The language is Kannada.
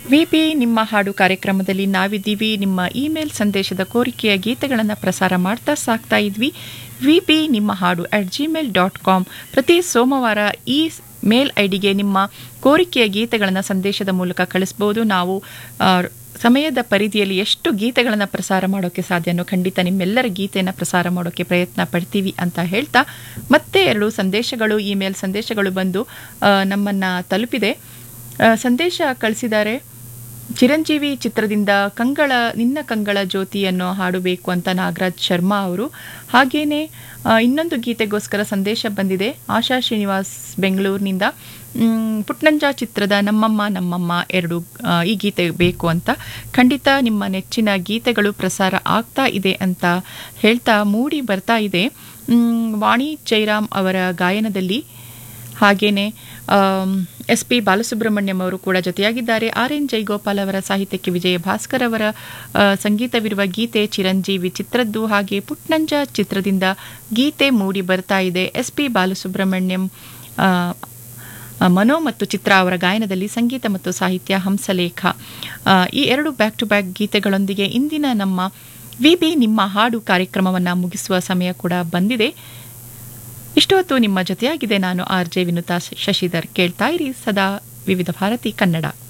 ವಿಪಿ ನಿಮ್ಮ ಹಾಡು ಕಾರ್ಯಕ್ರಮದಲ್ಲಿ ನಾವಿದ್ದೀವಿ ನಿಮ್ಮ ಇಮೇಲ್ ಸಂದೇಶದ ಕೋರಿಕೆಯ ಗೀತೆಗಳನ್ನು ಪ್ರಸಾರ ಮಾಡ್ತಾ ಸಾಕ್ತಾ ಇದ್ವಿ ವಿಪಿ ನಿಮ್ಮ ಹಾಡು ಅಟ್ ಜಿಮೇಲ್ ಡಾಟ್ ಕಾಮ್ ಪ್ರತಿ ಸೋಮವಾರ ಈ ಮೇಲ್ ಐಡಿಗೆ ನಿಮ್ಮ ಕೋರಿಕೆಯ ಗೀತೆಗಳನ್ನು ಸಂದೇಶದ ಮೂಲಕ ಕಳಿಸ್ಬೋದು ನಾವು ಆ, ಸಮಯದ ಪರಿಧಿಯಲ್ಲಿ ಎಷ್ಟು ಗೀತೆಗಳನ್ನು ಪ್ರಸಾರ ಮಾಡೋಕ್ಕೆ ಸಾಧ್ಯನೋ ಖಂಡಿತ ನಿಮ್ಮೆಲ್ಲರ ಗೀತೆಯನ್ನು ಪ್ರಸಾರ ಮಾಡೋಕ್ಕೆ ಪ್ರಯತ್ನ ಪಡ್ತೀವಿ ಅಂತ ಹೇಳ್ತಾ ಮತ್ತೆ ಎರಡು ಸಂದೇಶಗಳು ಇಮೇಲ್ ಸಂದೇಶಗಳು ಬಂದು ಆ, ನಮ್ಮನ್ನ ತಲುಪಿದೆ ಆ, ಸಂದೇಶ ಕಳಿಸಿದ್ದಾರೆ ಚಿರಂಜೀವಿ ಚಿತ್ರದಿಂದ ಕಂಗಳ ನಿನ್ನ ಕಂಗಳ ಜ್ಯೋತಿ ಅನ್ನೋ ಹಾಡು ಬೇಕು ಅಂತ ನಾಗರಾಜ್ ಶರ್ಮಾ ಅವರು ಹಾಗೇನೆ ಆ, ಇನ್ನೊಂದು ಗೀತೆಗೋಸ್ಕರ ಸಂದೇಶ ಬಂದಿದೆ ಆಶಾ ಶ್ರೀನಿವಾಸ್ ಬೆಂಗಳೂರಿನಿಂದ ಮ್, ಪುಟ್ನಂಜ ಚಿತ್ರದ ನಮ್ಮಮ್ಮ ನಮ್ಮಮ್ಮ ಎರಡು ಆ, ಈ ಗೀತೆ ಬೇಕು ಅಂತ ಖಂಡಿತ ನಿಮ್ಮ ನೆಚ್ಚಿನ ಗೀತೆಗಳು ಪ್ರಸಾರ ಆಗ್ತಾ ಇದೆ ಅಂತ ಹೇಳ್ತಾ ಮೂಡಿ ಬರ್ತಾ ಇದೆ ಮ್, ವಾಣಿ ಜೈರಾಮ್ ಅವರ ಗಾಯನದಲ್ಲಿ ಹಾಗೇನೆ ಎಸ್ ಪಿ ಬಾಲಸುಬ್ರಹ್ಮಣ್ಯಂ ಅವರು ಕೂಡ ಜೊತೆಯಾಗಿದ್ದಾರೆ ಆರ್ ಎನ್ ಜೈಗೋಪಾಲ್ ಅವರ ಸಾಹಿತ್ಯಕ್ಕೆ ವಿಜಯ ಭಾಸ್ಕರ್ ಅವರ ಆ, ಸಂಗೀತವಿರುವ ಗೀತೆ ಚಿರಂಜೀವಿ ಚಿತ್ರದ್ದು ಹಾಗೆ ಪುಟ್ನಂಜ ಚಿತ್ರದಿಂದ ಗೀತೆ ಮೂಡಿ ಬರ್ತಾ ಇದೆ ಎಸ್ ಪಿ ಬಾಲಸುಬ್ರಹ್ಮಣ್ಯಂ ಆ, ಆ, ಮನೋ ಮತ್ತು ಚಿತ್ರ ಅವರ ಗಾಯನದಲ್ಲಿ ಸಂಗೀತ ಮತ್ತು ಸಾಹಿತ್ಯ ಹಂಸಲೇಖ ಆ, ಈ ಎರಡು ಬ್ಯಾಕ್ ಟು ಬ್ಯಾಕ್ ಗೀತೆಗಳೊಂದಿಗೆ ಇಂದಿನ ನಮ್ಮ ವಿ ಬಿ ನಿಮ್ಮ ಹಾಡು ಕಾರ್ಯಕ್ರಮವನ್ನು ಮುಗಿಸುವ ಸಮಯ ಕೂಡ ಬಂದಿದೆ ಇಷ್ಟು ಹೊತ್ತು ನಿಮ್ಮ ಜೊತೆಯಾಗಿದೆ ನಾನು ಆರ್ ಜೆ ವಿನುತಾ ಶಶಿಧರ್ ಕೇಳ್ತಾ ಇರಿ ಸದಾ ವಿವಿಧ ಭಾರತಿ ಕನ್ನಡ